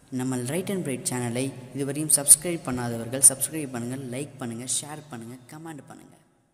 நம்ம right and bright சேனலை இதுவரையும் சப்ஸ்கிரைப் பண்ணாதவர்கள் சப்ஸ்கிரைப் பண்ணுங்கள் லைக் பண்ணுங்கள் ஷேர் பண்ணுங்கள் கமெண்ட் பண்ணுங்கள்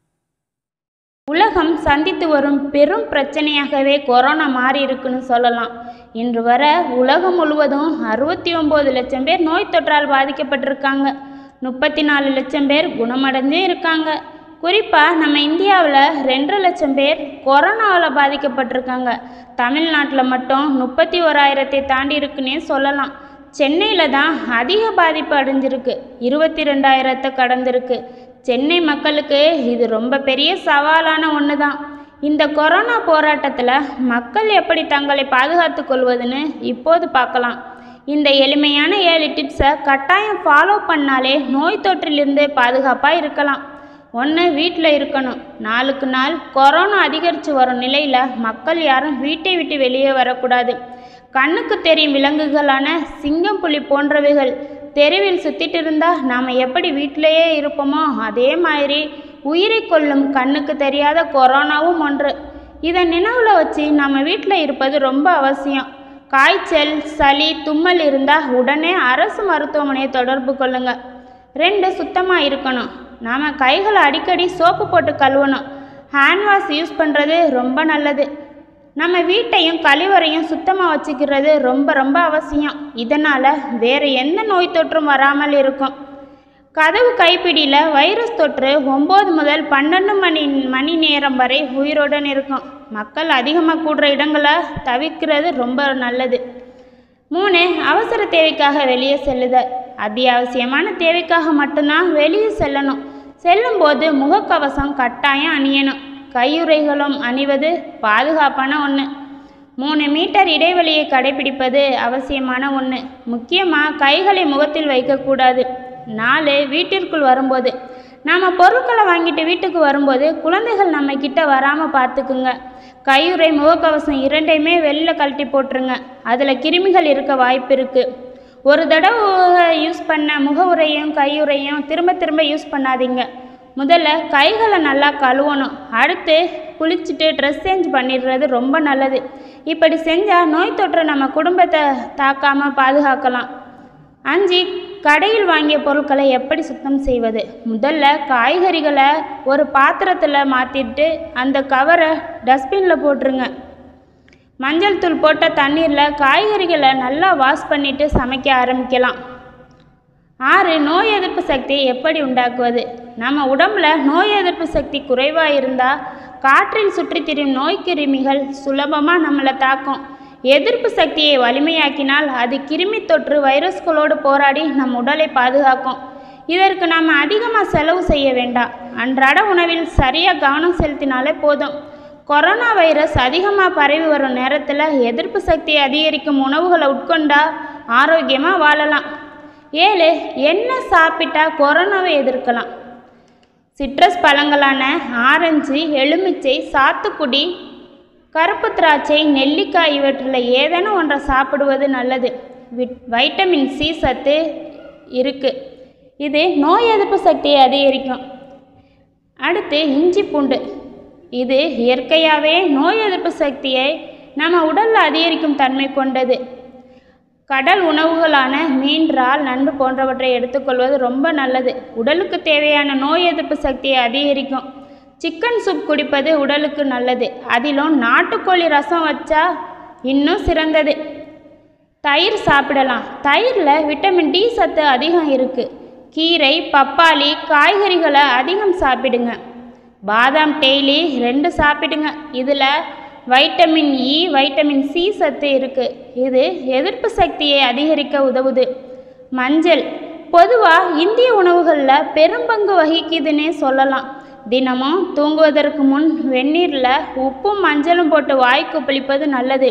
உலகம் சந்தித்து வரும் பெரும் பிரச்சனையாகவே கொரோனா மாறி இருக்குன்னு சொல்லலாம் இன்று வர உலகம் முழுவதும் அறுபத்தி ஒம்பது லட்சம் பேர் நோய் தொற்றால் பாதிக்கப்பட்டிருக்காங்க முப்பத்தி நாலு லட்சம் பேர் குணமடைஞ்சே இருக்காங்க குறிப்பாக நம்ம இந்தியாவில் ரெண்டரை லட்சம் பேர் கொரோனாவில் பாதிக்கப்பட்டிருக்காங்க தமிழ்நாட்டில் மட்டும் முப்பத்தி ஓராயிரத்தை தாண்டி இருக்குன்னே சொல்லலாம் சென்னையில் தான் அதிக பாதிப்பு அடைஞ்சிருக்கு இருபத்தி ரெண்டாயிரத்தை கடந்திருக்கு சென்னை மக்களுக்கு இது ரொம்ப பெரிய சவாலான ஒன்று தான் இந்த கொரோனா போராட்டத்தில் மக்கள் எப்படி தங்களை பாதுகாத்து கொள்வதுன்னு இப்போது பார்க்கலாம் இந்த எளிமையான ஏழு டிப்ஸை கட்டாயம் ஃபாலோ பண்ணாலே நோய் தொற்றிலிருந்து பாதுகாப்பாக இருக்கலாம் ஒன்று வீட்டில் இருக்கணும் நாளுக்கு நாள் கொரோனா அதிகரித்து வரும் நிலையில் மக்கள் யாரும் வீட்டை விட்டு வெளியே வரக்கூடாது கண்ணுக்கு தெரியும் விலங்குகளான சிங்கம் புலி போன்றவைகள் தெருவில் சுத்திட்டு இருந்தா நாம் எப்படி வீட்டிலேயே இருப்போமோ அதே மாதிரி உயிரை கொல்லும் கண்ணுக்கு தெரியாத கொரோனாவும் ஒன்று இதை நினைவில் வச்சு நம்ம வீட்டில் இருப்பது ரொம்ப அவசியம் காய்ச்சல் சளி தும்மல் இருந்தால் உடனே அரசு மருத்துவமனையை தொடர்பு கொள்ளுங்க ரெண்டு சுத்தமாக இருக்கணும் நாம் கைகளை அடிக்கடி சோப்பு போட்டு கழுவணும் ஹேண்ட் வாஷ் யூஸ் பண்ணுறது ரொம்ப நல்லது நம்ம வீட்டையும் கழிவறையும் சுத்தமாக வச்சுக்கிறது ரொம்ப ரொம்ப அவசியம் இதனால் வேறு எந்த நோய் தொற்றும் வராமல் இருக்கும் கதவு கைப்பிடியில் வைரஸ் தொற்று ஒம்பது முதல் பன்னெண்டு மணி மணி நேரம் வரை உயிருடன் இருக்கும் மக்கள் அதிகமாக கூடுற இடங்களை தவிர்க்கிறது ரொம்ப நல்லது மூணு அவசர தேவைக்காக வெளியே செல்லுதல் அத்தியாவசியமான தேவைக்காக மட்டும்தான் வெளியே செல்லணும் செல்லும்போது முகக்கவசம் கட்டாயம் அணியணும் கையுறைகளும் அணிவது பாதுகாப்பான ஒன்று மூணு மீட்டர் இடைவெளியை கடைபிடிப்பது அவசியமான ஒன்று முக்கியமாக கைகளை முகத்தில் வைக்கக்கூடாது நாலு வீட்டிற்குள் வரும்போது நாம் பொருட்களை வாங்கிட்டு வீட்டுக்கு வரும்போது குழந்தைகள் நம்ம கிட்ட வராமல் பார்த்துக்குங்க கையுறை முகக்கவசம் இரண்டையுமே வெளில கழட்டி போட்டுருங்க அதில் கிருமிகள் இருக்க வாய்ப்பு இருக்குது ஒரு தடவை யூஸ் பண்ண முகவுரையும் கையுறையும் திரும்ப திரும்ப யூஸ் பண்ணாதீங்க முதல்ல கைகளை நல்லா கழுவணும் அடுத்து குளிச்சுட்டு ட்ரெஸ் சேஞ்ச் பண்ணிடுறது ரொம்ப நல்லது இப்படி செஞ்சால் நோய் தொற்று நம்ம குடும்பத்தை தாக்காமல் பாதுகாக்கலாம் அஞ்சு கடையில் வாங்கிய பொருட்களை எப்படி சுத்தம் செய்வது முதல்ல காய்கறிகளை ஒரு பாத்திரத்தில் மாற்றிட்டு அந்த கவரை டஸ்ட்பினில் போட்டுருங்க மஞ்சள் தூள் போட்ட தண்ணீரில் காய்கறிகளை நல்லா வாஷ் பண்ணிவிட்டு சமைக்க ஆரம்பிக்கலாம் ஆறு நோய் எதிர்ப்பு சக்தியை எப்படி உண்டாக்குவது நம்ம உடம்புல நோய் எதிர்ப்பு சக்தி குறைவாக இருந்தால் காற்றில் சுற்றித் திரியும் நோய் கிருமிகள் சுலபமாக நம்மளை தாக்கும் எதிர்ப்பு சக்தியை வலிமையாக்கினால் அது கிருமி தொற்று வைரஸ்களோடு போராடி நம் உடலை பாதுகாக்கும் இதற்கு நாம் அதிகமாக செலவு செய்ய வேண்டாம் அன்றாட உணவில் சரியாக கவனம் செலுத்தினாலே போதும் கொரோனா வைரஸ் அதிகமாக பரவி வரும் நேரத்தில் எதிர்ப்பு சக்தியை அதிகரிக்கும் உணவுகளை உட்கொண்டா ஆரோக்கியமாக வாழலாம் ஏழு என்ன சாப்பிட்டா கொரோனாவை எதிர்க்கலாம் சிட்ரஸ் பழங்களான ஆரஞ்சு எலுமிச்சை சாத்துக்குடி கருப்பு திராட்சை நெல்லிக்காய் இவற்றில் ஏதேனும் ஒன்றை சாப்பிடுவது நல்லது விட் வைட்டமின் சி சத்து இருக்குது இது நோய் எதிர்ப்பு சக்தியை அதிகரிக்கும் அடுத்து இஞ்சி பூண்டு இது இயற்கையாகவே நோய் எதிர்ப்பு சக்தியை நம்ம உடலில் அதிகரிக்கும் தன்மை கொண்டது கடல் உணவுகளான மீன் இறால் நண்டு போன்றவற்றை எடுத்துக்கொள்வது ரொம்ப நல்லது உடலுக்கு தேவையான நோய் எதிர்ப்பு சக்தியை அதிகரிக்கும் சிக்கன் சூப் குடிப்பது உடலுக்கு நல்லது அதிலும் நாட்டுக்கோழி ரசம் வச்சா இன்னும் சிறந்தது தயிர் சாப்பிடலாம் தயிரில் விட்டமின் டி சத்து அதிகம் இருக்குது கீரை பப்பாளி காய்கறிகளை அதிகம் சாப்பிடுங்க பாதாம் டெய்லி ரெண்டு சாப்பிடுங்க இதில் வைட்டமின் இ வைட்டமின் சி சத்து இருக்குது இது எதிர்ப்பு சக்தியை அதிகரிக்க உதவுது மஞ்சள் பொதுவாக இந்திய உணவுகளில் பெரும்பங்கு வகிக்குதுன்னே சொல்லலாம் தினமும் தூங்குவதற்கு முன் வெந்நீரில் உப்பும் மஞ்சளும் போட்டு வாய் கொப்பளிப்பது நல்லது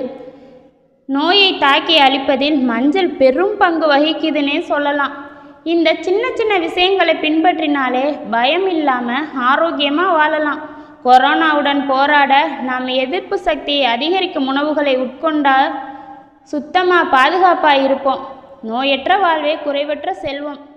நோயை தாக்கி அழிப்பதில் மஞ்சள் பெரும் பங்கு வகிக்குதுன்னே சொல்லலாம் இந்த சின்ன சின்ன விஷயங்களை பின்பற்றினாலே பயம் இல்லாமல் ஆரோக்கியமாக வாழலாம் கொரோனாவுடன் போராட நாம் எதிர்ப்பு சக்தியை அதிகரிக்கும் உணவுகளை உட்கொண்டால் சுத்தமாக பாதுகாப்பாக இருப்போம் நோயற்ற வாழ்வே குறைவற்ற செல்வம்